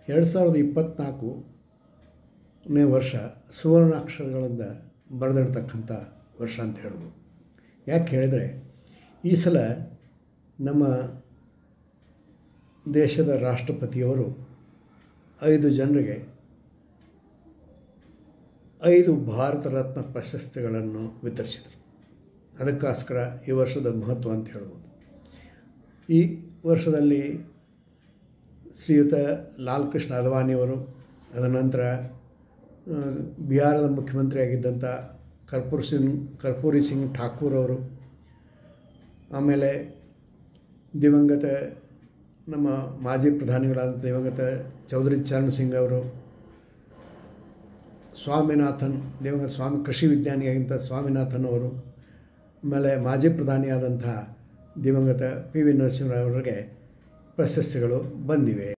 ಎರಡು ಸಾವಿರದ ಇಪ್ಪತ್ತ್ನಾಲ್ಕನೇ ವರ್ಷ ಸುವರ್ಣಾಕ್ಷರಗಳಿಂದ ಬರೆದಿರ್ತಕ್ಕಂಥ ವರ್ಷ ಅಂತ ಹೇಳ್ಬೋದು ಯಾಕೆ ಹೇಳಿದರೆ ಈ ಸಲ ನಮ್ಮ ದೇಶದ ರಾಷ್ಟ್ರಪತಿಯವರು ಐದು ಜನರಿಗೆ ಐದು ಭಾರತ ರತ್ನ ಪ್ರಶಸ್ತಿಗಳನ್ನು ವಿತರಿಸಿದರು ಅದಕ್ಕೋಸ್ಕರ ಈ ವರ್ಷದ ಮಹತ್ವ ಅಂತ ಹೇಳ್ಬೋದು ಈ ವರ್ಷದಲ್ಲಿ ಶ್ರೀಯುತ ಲಾಲ್ ಕೃಷ್ಣ ಅದ್ವಾನಿಯವರು ಅದರ ನಂತರ ಆ, ಬಿಹಾರದ ಮುಖ್ಯಮಂತ್ರಿಯಾಗಿದ್ದಂಥ ಕರ್ಪೂರ್ ಸಿಂಗ್ ಕರ್ಪೂರಿ ಸಿಂಗ್ ಠಾಕೂರ್ ಅವರು ಆಮೇಲೆ ದಿವಂಗತ ನಮ್ಮ ಮಾಜಿ ಪ್ರಧಾನಿಗಳಾದ ದಿವಂಗತ ಚೌಧರಿ ಚರಣ್ ಸಿಂಗ್ ಅವರು ಸ್ವಾಮಿನಾಥನ್ ದಿವಂಗತ ಸ್ವಾಮಿ ಕೃಷಿ ವಿಜ್ಞಾನಿಯಾಗಿದ್ದಂಥ ಸ್ವಾಮಿನಾಥನ್ ಅವರು ಆಮೇಲೆ ಮಾಜಿ ಪ್ರಧಾನಿಯಾದಂಥ ದಿವಂಗತ ಪಿ ವಿ ನರಸಿಂಹರಾವ್ ಅವರಿಗೆ ಪ್ರಶಸ್ತಿಗಳು ಬಂದಿವೆ